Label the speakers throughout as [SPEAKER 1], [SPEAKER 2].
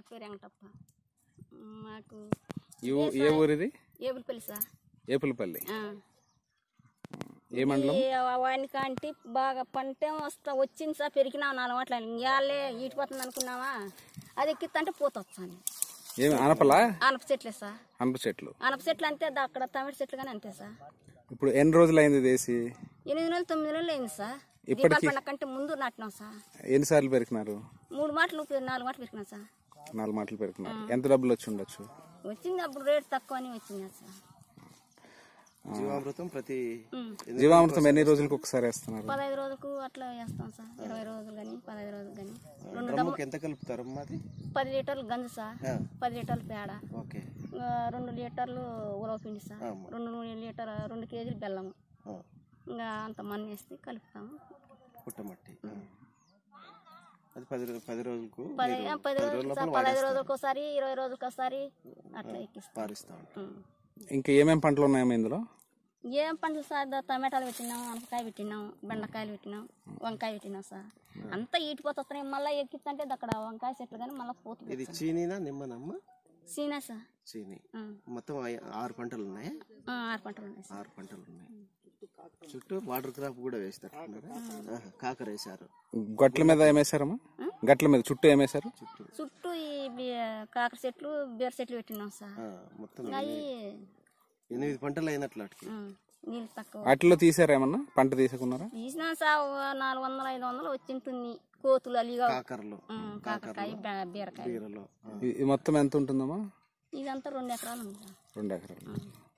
[SPEAKER 1] పేరు వెంకటప్ప మాకు
[SPEAKER 2] ఈ ఊ- ఏ ఊరిది
[SPEAKER 1] ఏబులపల్లి సార్
[SPEAKER 2] ఏపులపల్లి
[SPEAKER 1] ఆ.
[SPEAKER 2] ఏ మండలం
[SPEAKER 1] ఈ వానికి అంటే బాగా పంట వస్తా వచ్చింది సార్ పెరిగినాం నాలుగు మాటలు ఇవాళే ఈటిపోతుంది అనుకున్నావా అది ఎక్కిత్తంటే పోత వచ్చాను
[SPEAKER 2] ఏమి అనపలా
[SPEAKER 1] ఆనప చెట్లే సార్
[SPEAKER 2] అనప చెట్లు
[SPEAKER 1] ఆనప చెట్లు అంతే దా- అక్కడ తమిళ చెట్లు కానీ అంతే సార్
[SPEAKER 2] ఇప్పుడు ఎన్ని రోజులు అయింది దేశీ
[SPEAKER 1] ఎనిమిది నెలలు తొమ్మిది నెలలు అయింది సార్
[SPEAKER 2] ఇప్పటికి-
[SPEAKER 1] దీపావళి పండగ కంటే ముందు నాటినాం సార్
[SPEAKER 2] ఎన్నిసార్లు పెరికినారు
[SPEAKER 1] మూడు మాటలు పె- నాలుగు మాటలు పెరిగినాం సార్
[SPEAKER 2] నాలుగు మాటలు పెరికినారు ఎంత డబ్బులు వచ్చి ఉండొచ్చు
[SPEAKER 1] వచ్చింది అప్పుడు రేట్ తక్కువ అని వచ్చింది సార్
[SPEAKER 3] జీవామృతం ప్రతి
[SPEAKER 1] ఉమ్.
[SPEAKER 2] జీవామృతం ఎన్ని రోజులకు ఒకసారి వేస్తున్నారు
[SPEAKER 1] పదహైదు రోజులకు అట్లా వేస్తాం సార్ ఇరవై రోజులు కానీ పదహైదు రోజులు కానీ రెండు
[SPEAKER 3] డ్రమ్ముకి ఎంత కలుపుతారు అది
[SPEAKER 1] పది లీటర్లు గంజు సార్
[SPEAKER 3] ఆ,
[SPEAKER 1] పది లీటర్లు పేడ
[SPEAKER 3] ఓకే
[SPEAKER 1] ఇంకా రెండు లీటర్లు ఉలవ పిండి సార్
[SPEAKER 3] ఆమా.
[SPEAKER 1] రెండు లీటర్ రెండు కేజీలు బెల్లము
[SPEAKER 3] ఆ,
[SPEAKER 1] ఇంకా అంత మన్ను వేసి కలుపుతాము
[SPEAKER 3] పుట్టమట్టి ఆ. అది పది రో- పది రోజులకు
[SPEAKER 1] పది
[SPEAKER 3] మీరు
[SPEAKER 1] పది రోజులు సార్ పదహైదు రోజులకు ఒకసారి ఇరవై రోజులకు ఒకసారి అట్లా ఎక్కిస్తాం
[SPEAKER 3] పారిస్తా ఉంటారు
[SPEAKER 1] ఉం.
[SPEAKER 2] ఇంకా ఏమేమి పంటలు ఉన్నాయమ్మా ఇందులో
[SPEAKER 1] ఏం పంటలు సార్ దా టమాటాలు పెట్టినాం అనపకాయ పెట్టినాం బెండకాయలు పెట్టినాం వంకాయ పెట్టినాం సార్ అంతా ఈటిపోతున్నాయి మళ్ళీ ఎక్కిస్తుంటే అక్కడ వంకాయ చెట్లు కానీ మళ్ళీ పోతుంది
[SPEAKER 3] ఇది చీనీనా నిమ్మనమ్మ
[SPEAKER 1] సీనా సార్
[SPEAKER 3] చీనీ
[SPEAKER 1] ఆ.
[SPEAKER 3] మొత్తం ఐ- ఆరు పంటలు ఉన్నాయా
[SPEAKER 1] ఆ, ఆరు పంటలు ఉన్నాయి సార్
[SPEAKER 3] ఆరు పంటలు ఉన్నాయి చుట్టూ వాటర్ క్రాప్ కూడా వేస్తారు ఆహా, కాకర వేశారు
[SPEAKER 2] గట్ల మీద ఏమేశారమ్మా గట్ల మీద చుట్టూ ఏమేశారు
[SPEAKER 1] చుట్టూ ఈ బీ- కాకర చెట్లు బీర చెట్లు పెట్టినాం సార్
[SPEAKER 3] ఆ, మొత్తం
[SPEAKER 1] అవి
[SPEAKER 3] ఎనిమిది పంటలు అయినట్లు వాటికి
[SPEAKER 1] నీళ్ళు తక్కువ
[SPEAKER 2] వాటిలో తీసారా ఏమన్నా పంట తీసుకున్నారా
[SPEAKER 1] తీసినా సార్ ఓ నాలుగు వందలు ఐదు వందలు వచ్చింటుంది కోతులు అలిగా
[SPEAKER 3] కాకరలు
[SPEAKER 1] ఉం, కాకరకాయ బె- బీరకాయ
[SPEAKER 3] బీరలు ఆ,
[SPEAKER 2] ఇ- ఇది మొత్తం ఎంత ఉంటుందమ్మా
[SPEAKER 1] ఇదంతా రెండు ఎకరాలు ఉంది సార్
[SPEAKER 2] రెండు ఎకరాలు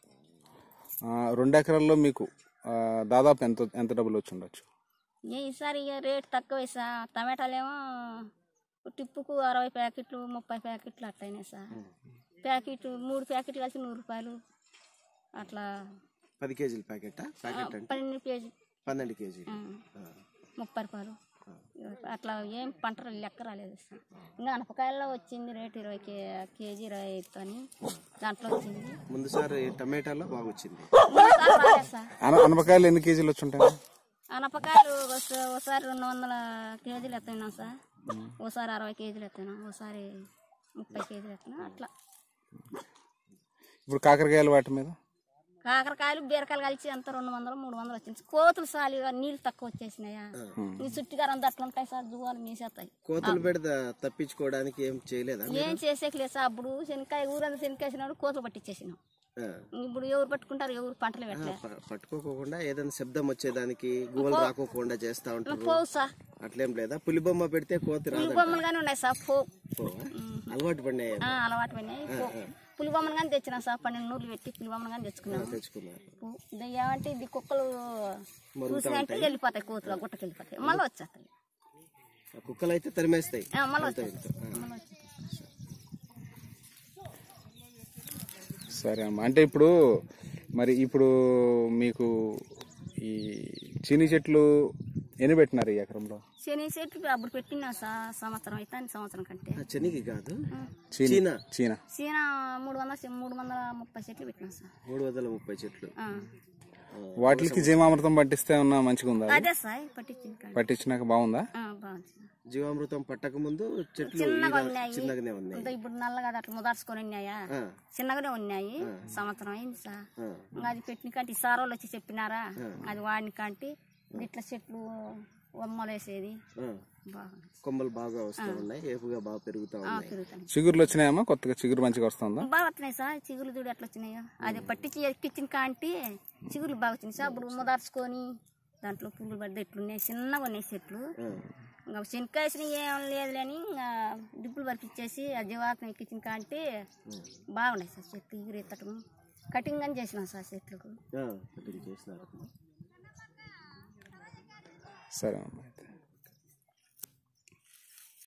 [SPEAKER 2] ఆ, రెండు ఎకరాల్లో మీకు ఆ, దాదాపు ఎంత ఎంత డబ్బులు వచ్చి ఉండొచ్చు
[SPEAKER 1] ఏ ఈసారి ఇక రేట్ తక్కువ సార్ టమాటాలేమో టిప్పుకు అరవై ప్యాకెట్లు ముప్పై ప్యాకెట్లు అట్లా అయినాయి సార్ ప్యాకెట్ మూడు ప్యాకెట్లు కలిసి నూరు రూపాయలు అట్లా
[SPEAKER 3] పది కేజీల ప్యాకెట్ ప్యాకెట్ అంటే
[SPEAKER 1] పన్నెండు కేజీ
[SPEAKER 3] పన్నెండు కేజీ
[SPEAKER 1] ఉం, ముప్పై రూపాయలు అట్లా ఏం పంట లెక్క రాలేదు సార్ ఇంకా అనపకాయల్లో వచ్చింది రేట్ ఇరవై కే కేజీ ఇరవై ఐదు అని దాంట్లో వచ్చింది
[SPEAKER 3] ముందుసారి టమాటాలో బాగా వచ్చింది
[SPEAKER 1] ఒకసారి రాలేదు సార్
[SPEAKER 2] అన అనపకాయలు ఎన్ని కేజీలు వచ్చి ఉంటాయి
[SPEAKER 1] అనపకాయలు ఒకస- ఒకసారి రెండు వందల కేజీలు ఎత్తున్నాం సార్ ఒకసారి అరవై కేజీలు ఎత్తున్నాం ఒకసారి ముప్పై కేజీలు ఎత్తున్నాం అట్లా
[SPEAKER 2] ఇప్పుడు కాకరకాయలు వాటి మీద
[SPEAKER 1] కాకరకాయలు బీరకాయలు కలిసి అంత రెండు వందలు మూడు వందలు వచ్చింది కోతులు సాలి నీళ్ళు తక్కువ వచ్చేసినాయా ఈ చుట్టుగారు అంత అట్లా ఉంటాయి సార్ జువాలు మీసేస్తాయి
[SPEAKER 3] కోతలు పెడితే తప్పించుకోవడానికి ఏం చేయలేదా
[SPEAKER 1] ఏం చేసేకి లేదు సార్ అప్పుడు శనక్కాయ ఊరంతా శనక్కాయ వేసినప్పుడు కోతులు పట్టించేసినాం
[SPEAKER 3] ఆ,
[SPEAKER 1] ఇప్పుడు ఎవరు పట్టుకుంటారు ఎవరు పంటలు పెట్టలే
[SPEAKER 3] ప- పట్టుకోకుండా ఏదైనా శబ్దం వచ్చేదానికి గువ్వలు రాకోకుండా చేస్తా ఉంటారు
[SPEAKER 1] పోవు సార్
[SPEAKER 3] అట్లేం లేదా పులిబొమ్మ పెడితే కోతి
[SPEAKER 1] పులి
[SPEAKER 3] రాదు
[SPEAKER 1] బొమ్మలు కానీ ఉన్నాయి సార్ పో
[SPEAKER 3] అలవాటు పడినాయి
[SPEAKER 1] ఆ, అలవాటు పడినాయి పో పులి బొమ్మలు కానీ తెచ్చినాం సార్ పన్నెండు నూర్లు పెట్టి పులి బొమ్మలు కానీ తెచ్చుకున్నాం
[SPEAKER 3] తెచ్చుకున్నారు
[SPEAKER 1] ఇది ఏమంటే ఇది కుక్కలు చూసినట్టు వెళ్ళిపోతాయి కోతులు గుట్టకి వెళ్ళిపోతాయి మళ్ళీ వచ్చేస్తాయి
[SPEAKER 3] ఆ కుక్కలు అయితే తరిమేస్తాయి
[SPEAKER 1] ఆ, మళ్ళీ వచ్చేస్తాయి మళ్ళీ వచ్చేస్తాయి
[SPEAKER 2] సరే అమ్మా అంటే ఇప్పుడు మరి ఇప్పుడు మీకు ఈ చీనీ చెట్లు ఎన్ని పెట్టినారు ఈ ఎకరంలో
[SPEAKER 1] శని చెట్లు అప్పుడు పెట్టినా సార్ సంవత్సరం అయితే అని సంవత్సరం కంటే
[SPEAKER 3] ఆ, శనగ కాదు
[SPEAKER 2] చీనీ
[SPEAKER 3] చీనా
[SPEAKER 2] చీనా
[SPEAKER 1] సీన మూడు వందల మూడు వందల ముప్పై చెట్లు పెట్టినా సార్
[SPEAKER 3] మూడు వందల ముప్పై చెట్లు
[SPEAKER 1] ఆ.
[SPEAKER 2] వాటికి జీవామృతం పట్టిస్తే ఉన్నా మంచిగా ఉందా అది?
[SPEAKER 1] అదే సార్ పట్టించింది కానీ
[SPEAKER 2] పట్టించినాక బాగుందా
[SPEAKER 1] ఆ, బాగుంది సార్.
[SPEAKER 3] జీవామృతం పట్టక ముందు చెట్లు
[SPEAKER 1] చిన్నగా
[SPEAKER 3] ఇలా
[SPEAKER 1] ఉన్నాయి
[SPEAKER 3] చిన్నగానే ఉన్నాయి
[SPEAKER 1] ఇంకా ఇప్పుడు నల్లగా అట్లా ముదార్చుకొని ఉన్నాయా
[SPEAKER 3] ఆ,
[SPEAKER 1] చిన్నగానే ఉన్నాయి సంవత్సరం అయింది సార్
[SPEAKER 3] ఆ,
[SPEAKER 1] ఇంకా అది పెట్టిన కంటే సార్ వాళ్ళు వచ్చి చెప్పినారా అది వాడిని కంటే ఇట్లా చెట్లు బొమ్మలు వేసేది
[SPEAKER 3] ఆ.
[SPEAKER 1] బాగుంది
[SPEAKER 3] కొమ్మలు బాగా వస్తూ ఉన్నాయి ఏపుగా బాగా పెరుగుతా ఉన్నాయి
[SPEAKER 1] పెరుగుతాయి
[SPEAKER 2] చిగుర్లు వచ్చినాయమ్మా కొత్తగా చిగురు మంచిగా వస్తుందా
[SPEAKER 1] బాగా వస్తున్నాయి సార్ చిగురు చూడు ఎట్లా వచ్చినాయో అది పట్టించి ఎక్కించిన కాంటి చిగురు బాగా వచ్చినాయి సార్ ఇప్పుడు ముదార్చుకొని దాంట్లో పువ్వులు పడ్డ ఎట్లున్నాయి చిన్నగా ఉన్నాయి చెట్లు
[SPEAKER 3] ఆ,
[SPEAKER 1] ఇంకా శనక్కాయ ఏం లేదులే అని ఇంకా డిప్పులు వరకు ఇచ్చేసి ఆ జీవాకం ఎక్కించిన కాంటి బాగున్నాయి సార్ చెట్లు ఎగురు ఎత్తటం కటింగ్ అని చేసినాం సార్ చెట్లకు
[SPEAKER 3] ఆ, కటింగ్ చేసినారు
[SPEAKER 2] సరే అమ్మా